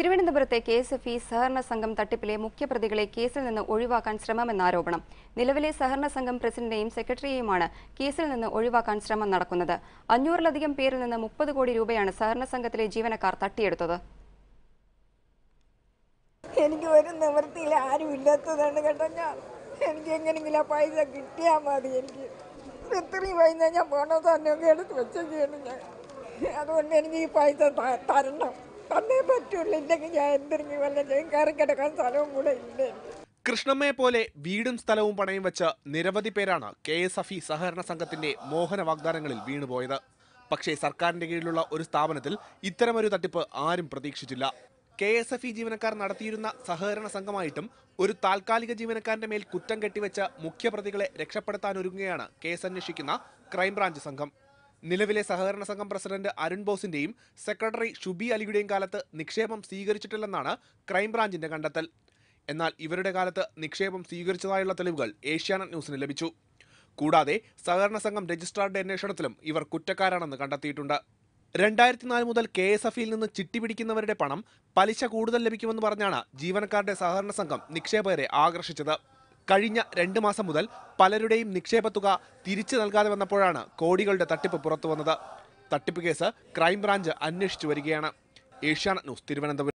തിരുവനന്തപുരത്തെ K S F E സഹകരണ സംഘം തട്ടിപ്പിലെ മുഖ്യപ്രതികളെ കേസിൽ നിന്ന് ഒഴിവാക്കാൻ ശ്രമമെന്ന ആരോപണം നിലവിലെ സഹകരണ സംഘം പ്രസിഡന്റിനെയും സെക്രട്ടറിയെയുമാണ് കേസിൽ നിന്ന് ഒഴിവാക്കാൻ ശ്രമം നടക്കുന്നത് അഞ്ഞൂറിലധികം പേരിൽ നിന്ന് മുപ്പത് കോടി രൂപയാണ് സഹകരണ സംഘത്തിലെ ജീവനക്കാർ തട്ടിയെടുത്തത് എനിക്ക് ഒരു നിവൃത്തിയിൽ ആരും ഇല്ലാത്തതാണ് കേട്ടോ ഞാൻ എനിക്ക് എങ്ങനെയെങ്കിലും ആ പൈസ കിട്ടിയാൽ മതി എനിക്ക് ഇത്രയും പൈസ ഞാൻ പോണ തന്നെ എടുത്ത് വെച്ചൊക്കെയാണ് ഞാൻ അതുകൊണ്ട് എനിക്ക് ഈ പൈസ ത- തരണം തന്നേ പറ്റുള്ളൂ ഇല്ലെങ്കിൽ ഞാൻ എന്തെങ്കിലും വല്ല ചെയ്യും കയറി കിടക്കാൻ സ്ഥലവും കൂടെ ഇല്ല എനിക്ക് കൃഷ്ണമ്മയെ പോലെ വീടും സ്ഥലവും പണയം വെച്ച് നിരവധി പേരാണ് കെ എസ് എഫ് ഇ സഹകരണ സംഘത്തിന്റെ മോഹന വാഗ്ദാനങ്ങളിൽ വീണുപോയത് പക്ഷേ സർക്കാരിന്റെ കീഴിലുള്ള ഒരു സ്ഥാപനത്തിൽ ഇത്തരമൊരു തട്ടിപ്പ് ആരും പ്രതീക്ഷിച്ചില്ല കെ എസ് എഫ് ഇ ജീവനക്കാർ നടത്തിയിരുന്ന സഹകരണ സംഘമായിട്ടും ഒരു താൽക്കാലിക ജീവനക്കാരന്റെ മേൽ കുറ്റം കെട്ടിവെച്ച മുഖ്യപ്രതികളെ രക്ഷപ്പെടുത്താനൊരുങ്ങുകയാണ് കേസ് അന്വേഷിക്കുന്ന ക്രൈംബ്രാഞ്ച് സംഘം നിലവിലെ സഹകരണ സംഘം പ്രസിഡന്റ് അരുൺ ബോസിന്റെയും സെക്രട്ടറി ഷുബി അലിയുടെയും കാലത്ത് നിക്ഷേപം സ്വീകരിച്ചിട്ടില്ലെന്നാണ് ക്രൈംബ്രാഞ്ചിന്റെ കണ്ടെത്തൽ എന്നാൽ ഇവരുടെ കാലത്ത് നിക്ഷേപം സ്വീകരിച്ചതായുള്ള തെളിവുകൾ ഏഷ്യാനെറ്റ് ന്യൂസിന് ലഭിച്ചു കൂടാതെ സഹകരണ സംഘം രജിസ്ട്രാറുടെ അന്വേഷണത്തിലും ഇവർ കുറ്റക്കാരാണെന്ന് കണ്ടെത്തിയിട്ടുണ്ട് രണ്ടായിരത്തി നാല് മുതൽ കെ എസ് എഫ് നിന്ന് ചിട്ടി പിടിക്കുന്നവരുടെ പണം പലിശ കൂടുതൽ ലഭിക്കുമെന്ന് പറഞ്ഞാണ് ജീവനക്കാരുടെ സഹകരണ സംഘം നിക്ഷേപകരെ ആകർഷിച്ചത് കഴിഞ്ഞ രണ്ട് മാസം മുതൽ പലരുടെയും നിക്ഷേപ തുക തിരിച്ചു നൽകാതെ വന്നപ്പോഴാണ് കോടികളുടെ തട്ടിപ്പ് പുറത്തുവന്നത് തട്ടിപ്പ് കേസ് ക്രൈംബ്രാഞ്ച് അന്വേഷിച്ചു വരികയാണ് ഏഷ്യാനെറ്റ് ന്യൂസ് തിരുവനന്തപുരം